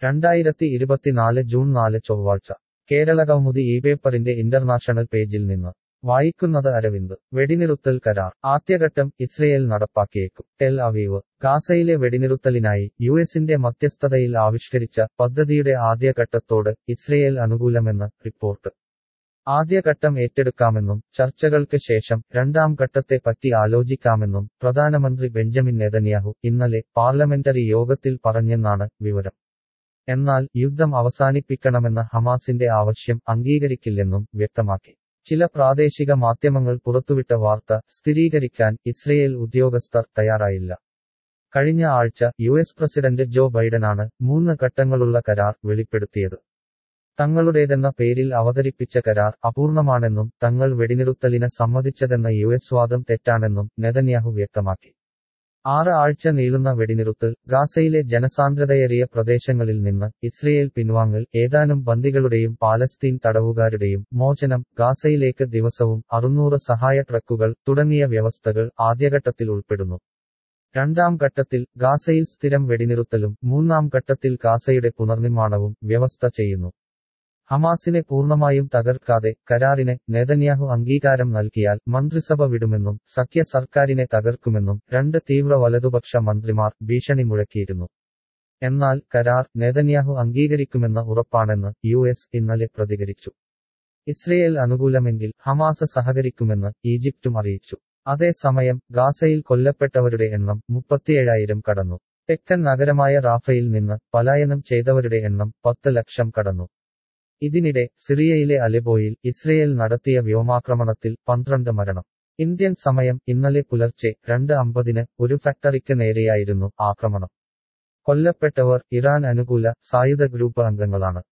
രണ്ടായിരത്തി ഇരുപത്തിനാല് ജൂൺ നാല് ചൊവ്വാഴ്ച കേരളകൗമുദി ഈ പേപ്പറിന്റെ ഇന്റർനാഷണൽ പേജിൽ നിന്ന് വായിക്കുന്നത് അരവിന്ദ് വെടിനിറുത്തൽ കരാർ ആദ്യഘട്ടം ഇസ്രയേൽ നടപ്പാക്കിയേക്കും ടെൽ അവീവ് ഗാസയിലെ വെടിനിറുത്തലിനായി യു എസിന്റെ മധ്യസ്ഥതയിൽ ആവിഷ്കരിച്ച പദ്ധതിയുടെ ആദ്യഘട്ടത്തോട് ഇസ്രയേൽ അനുകൂലമെന്ന് റിപ്പോർട്ട് ആദ്യഘട്ടം ഏറ്റെടുക്കാമെന്നും ചർച്ചകൾക്ക് ശേഷം രണ്ടാം ഘട്ടത്തെ പറ്റി ആലോചിക്കാമെന്നും പ്രധാനമന്ത്രി ബെഞ്ചമിൻ നെതന്യാഹു ഇന്നലെ പാർലമെന്ററി യോഗത്തിൽ പറഞ്ഞെന്നാണ് വിവരം എന്നാൽ യുദ്ധം അവസാനിപ്പിക്കണമെന്ന ഹമാസിന്റെ ആവശ്യം അംഗീകരിക്കില്ലെന്നും വ്യക്തമാക്കി ചില പ്രാദേശിക മാധ്യമങ്ങൾ പുറത്തുവിട്ട വാർത്ത സ്ഥിരീകരിക്കാൻ ഇസ്രയേൽ ഉദ്യോഗസ്ഥർ തയ്യാറായില്ല കഴിഞ്ഞ ആഴ്ച യു എസ് പ്രസിഡന്റ് ജോ ബൈഡനാണ് മൂന്ന് ഘട്ടങ്ങളുള്ള കരാർ വെളിപ്പെടുത്തിയത് തങ്ങളുടേതെന്ന പേരിൽ അവതരിപ്പിച്ച കരാർ അപൂർണമാണെന്നും തങ്ങൾ വെടിനിറുത്തലിന് സമ്മതിച്ചതെന്ന യു എസ് വാദം തെറ്റാണെന്നും നെതന്യാഹു വ്യക്തമാക്കി ആറ് ആഴ്ച നീളുന്ന വെടിനിറുത്തൽ ഗാസയിലെ ജനസാന്ദ്രതയേറിയ പ്രദേശങ്ങളിൽ നിന്ന് ഇസ്രയേൽ പിൻവാങ്ങൽ ഏതാനും ബന്ദികളുടെയും പാലസ്തീൻ തടവുകാരുടെയും മോചനം ഗാസയിലേക്ക് ദിവസവും അറുന്നൂറ് സഹായ ട്രക്കുകൾ തുടങ്ങിയ വ്യവസ്ഥകൾ ആദ്യഘട്ടത്തിൽ ഉൾപ്പെടുന്നു രണ്ടാം ഘട്ടത്തിൽ ഗാസയിൽ സ്ഥിരം വെടിനിറുത്തലും മൂന്നാം ഘട്ടത്തിൽ ഗാസയുടെ പുനർനിർമ്മാണവും വ്യവസ്ഥ ചെയ്യുന്നു ഹമാസിനെ പൂർണ്ണമായും തകർക്കാതെ കരാറിന് നെതന്യാഹു അംഗീകാരം നൽകിയാൽ മന്ത്രിസഭ വിടുമെന്നും സഖ്യ സർക്കാരിനെ തകർക്കുമെന്നും രണ്ട് തീവ്ര വലതുപക്ഷ മന്ത്രിമാർ ഭീഷണി മുഴക്കിയിരുന്നു എന്നാൽ കരാർ നെതന്യാഹു അംഗീകരിക്കുമെന്ന ഉറപ്പാണെന്ന് യു എസ് ഇന്നലെ പ്രതികരിച്ചു ഇസ്രയേൽ അനുകൂലമെങ്കിൽ ഹമാസ് സഹകരിക്കുമെന്ന് ഈജിപ്തും അറിയിച്ചു അതേസമയം ഗാസയിൽ കൊല്ലപ്പെട്ടവരുടെ എണ്ണം മുപ്പത്തിയേഴായിരം കടന്നു തെക്കൻ നഗരമായ റാഫയിൽ നിന്ന് പലായനം ചെയ്തവരുടെ എണ്ണം പത്ത് ലക്ഷം കടന്നു ഇതിനിടെ സിറിയയിലെ അലെബോയിൽ ഇസ്രയേൽ നടത്തിയ വ്യോമാക്രമണത്തിൽ പന്ത്രണ്ട് മരണം ഇന്ത്യൻ സമയം ഇന്നലെ പുലർച്ചെ രണ്ട് അമ്പതിന് ഒരു ഫാക്ടറിക്ക് നേരെയായിരുന്നു ആക്രമണം കൊല്ലപ്പെട്ടവർ ഇറാൻ അനുകൂല സായുധ ഗ്രൂപ്പ് അംഗങ്ങളാണ്